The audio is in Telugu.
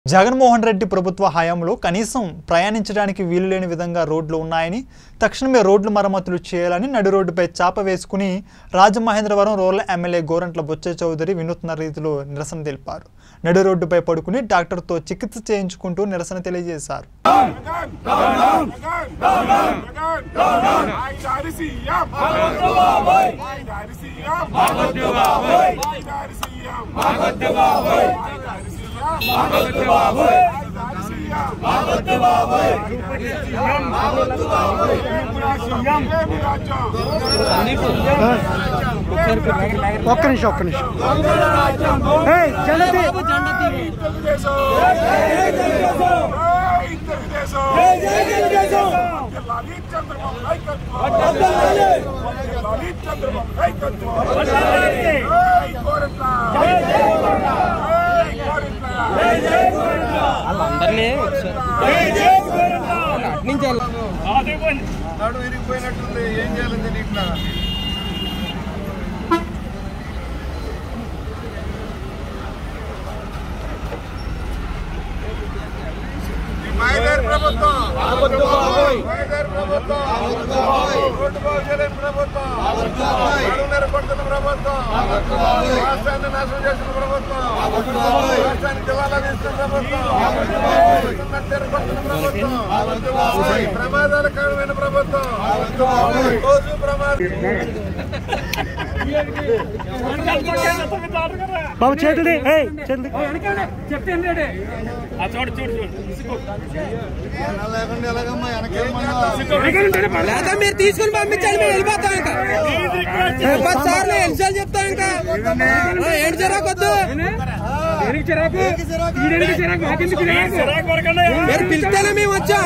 జగన్మోహన్ రెడ్డి ప్రభుత్వ హయాంలో కనీసం ప్రయాణించడానికి వీలులేని విధంగా రోడ్లు ఉన్నాయని తక్షణమే రోడ్లు మరమ్మతులు చేయాలని నడి రోడ్డుపై చాప వేసుకుని రాజమహేంద్రవరం రూరల్ ఎమ్మెల్యే గోరంట్ల బొచ్చ చౌదరి వినూత్న రీతిలో నిరసన తెలిపారు నడి రోడ్డుపై పడుకుని డాక్టర్తో చికిత్స చేయించుకుంటూ నిరసన తెలియజేశారు ఒక్క నిమిషం ఒక్క నిమిషం ఏయ్, జెండా తీ. అందరినీ నుంచి నడు విరిగిపోయినట్టుంది ఏం చేయాలో తెలియట్లా ఈ మాయదారి ప్రభుత్వం మాయదారి ప్రభుత్వం రోడ్డు బాగు చేయలేని ప్రభుత్వం నడుమునెర కొడుతున్న ప్రభుత్వం రాష్ట్రాన్ని నాశనం చేసిన ప్రభుత్వం రాష్ట్రాన్ని దివాలా తీసిన ప్రభుత్వం నట్టెర కొడుతున్న ప్రభుత్వం ప్రమాదాల కారణమైన ప్రభుత్వం రోజు ప్రమాదం బాబు చేతుడి ఏయ్ చేతుడి లేకుండా ఎలాగమ్మా వెనకేమన్నా లేదా మీరు తీసుకుని పంపించాలి మేము వెళ్ళిపోతాం ఇంకా పది సార్లు ఎన్నిసార్లు చెప్తాం ఇంకా ఆ, ఏంటి జరగొద్దు మీరు పిలిస్తేనే మేము వచ్చాం